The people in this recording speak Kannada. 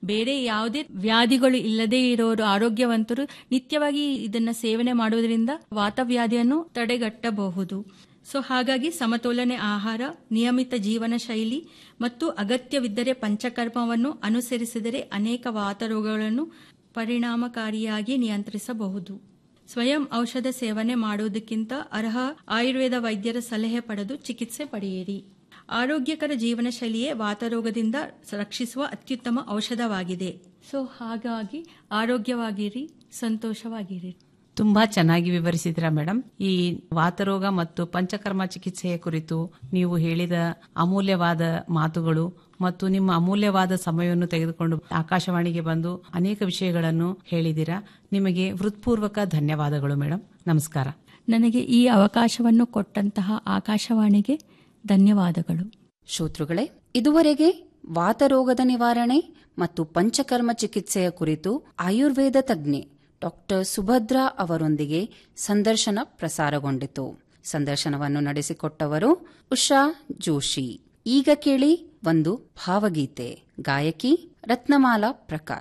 ಬೇರೆ ಯಾವುದೇ ವ್ಯಾಧಿಗಳು ಇಲ್ಲದೇ ಇರೋರು ಆರೋಗ್ಯವಂತರು ನಿತ್ಯವಾಗಿ ಇದನ್ನ ಸೇವನೆ ಮಾಡುವುದರಿಂದ ವಾತವ್ಯಾಧಿಯನ್ನು ತಡೆಗಟ್ಟಬಹುದು ಸೊ ಹಾಗಾಗಿ ಸಮತೋಲನೆ ಆಹಾರ ನಿಯಮಿತ ಜೀವನ ಶೈಲಿ ಮತ್ತು ಅಗತ್ಯವಿದ್ದರೆ ಪಂಚಕರ್ಮವನ್ನು ಅನುಸರಿಸಿದರೆ ಅನೇಕ ವಾತರೋಗಗಳನ್ನು ಪರಿಣಾಮಕಾರಿಯಾಗಿ ನಿಯಂತ್ರಿಸಬಹುದು ಸ್ವಯಂ ಔಷಧ ಸೇವನೆ ಮಾಡುವುದಕ್ಕಿಂತ ಅರ್ಹ ಆಯುರ್ವೇದ ವೈದ್ಯರ ಸಲಹೆ ಪಡೆದು ಚಿಕಿತ್ಸೆ ಪಡೆಯಿರಿ ಆರೋಗ್ಯಕರ ಜೀವನ ಶೈಲಿಯೇ ವಾತರೋಗದಿಂದ ರಕ್ಷಿಸುವ ಅತ್ಯುತ್ತಮ ಔಷಧವಾಗಿದೆ ಸೊ ಹಾಗಾಗಿ ಆರೋಗ್ಯವಾಗಿರಿ ಸಂತೋಷವಾಗಿರಿ ತುಂಬಾ ಚೆನ್ನಾಗಿ ವಿವರಿಸಿದ್ರ ಮೇಡಮ್ ಈ ವಾತರೋಗ ಮತ್ತು ಪಂಚಕರ್ಮ ಚಿಕಿತ್ಸೆಯ ಕುರಿತು ನೀವು ಹೇಳಿದ ಅಮೂಲ್ಯವಾದ ಮಾತುಗಳು ಮತ್ತು ನಿಮ್ಮ ಅಮೂಲ್ಯವಾದ ಸಮಯವನ್ನು ತೆಗೆದುಕೊಂಡು ಆಕಾಶವಾಣಿಗೆ ಬಂದು ಅನೇಕ ವಿಷಯಗಳನ್ನು ಹೇಳಿದಿರಾ ನಿಮಗೆ ಹೃತ್ಪೂರ್ವಕ ಧನ್ಯವಾದಗಳು ಮೇಡಮ್ ನಮಸ್ಕಾರ ನನಗೆ ಈ ಅವಕಾಶವನ್ನು ಕೊಟ್ಟಂತಹ ಆಕಾಶವಾಣಿಗೆ ಧನ್ಯವಾದಗಳು ಶ್ರೋತೃಗಳೇ ಇದುವರೆಗೆ ವಾತರೋಗದ ನಿವಾರಣೆ ಮತ್ತು ಪಂಚಕರ್ಮ ಚಿಕಿತ್ಸೆಯ ಕುರಿತು ಆಯುರ್ವೇದ ತಜ್ಞೆ ಡಾಕ್ಟರ್ ಸುಭದ್ರಾ ಅವರೊಂದಿಗೆ ಸಂದರ್ಶನ ಪ್ರಸಾರಗೊಂಡಿತು ಸಂದರ್ಶನವನ್ನು ನಡೆಸಿಕೊಟ್ಟವರು ಉಷಾ ಜೋಶಿ ಈಗ ಕೇಳಿ ಒಂದು ಭಾವಗೀತೆ ಗಾಯಕಿ ರತ್ನಮಾಲಾ ಪ್ರಕಾಶ್